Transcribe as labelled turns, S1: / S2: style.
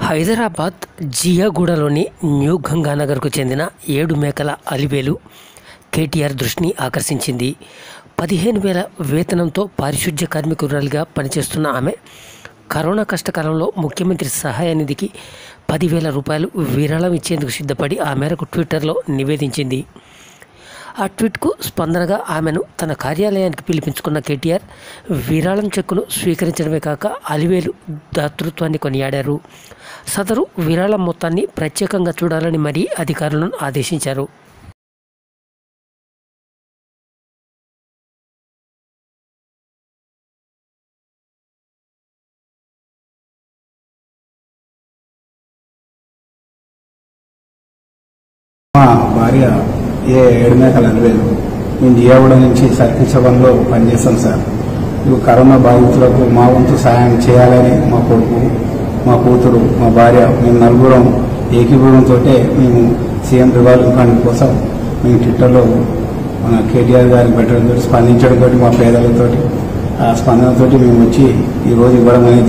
S1: Hyderabad జియాగూడలోని new గంగానగర్కు చెందిన ఏడు మేకల అలివేలు కేటీఆర్ దృష్టిని ఆకర్షించింది పదిహేను వేల వేతనంతో పారిశుధ్య కార్మికురాలిగా పనిచేస్తున్న ఆమె కరోనా కష్టకాలంలో ముఖ్యమంత్రి సహాయ నిధికి పదివేల రూపాయలు విరాళం ఇచ్చేందుకు సిద్ధపడి ఆ మేరకు ట్విట్టర్లో నివేదించింది ఆ ట్వీట్కు స్పందనగా ఆమెను తన కార్యాలయానికి పిలిపించుకున్న కేటీఆర్ విరాళం చెక్కును స్వీకరించడమే కాక అలివేలు దాతృత్వాన్ని కొనియాడారు సదరు విరాళం మొత్తాన్ని ప్రత్యేకంగా చూడాలని మరీ అధికారులను ఆదేశించారు
S2: మా భార్య ఏ ఏడుమేకలు అనిలేదు మేము జియాగూడ నుంచి సర్కిల్ సెవెన్లో పనిచేస్తాం సార్ ఇప్పుడు కరోనా బాధితులకు మా వంతు సహాయం చేయాలని మా కొడుకు మా కూతురు మా భార్య మేము నలుగురం ఏకీభవంతో మేము సీఎం రివాల్వింగ్ ఫండ్ కోసం మేము ట్విట్టర్లో మన కేటీఆర్ గారికి పెట్టడంతో స్పందించడంతో మా పేదలతోటి ఆ స్పందనతోటి మేము వచ్చి ఈ రోజు ఇవ్వడం అనేది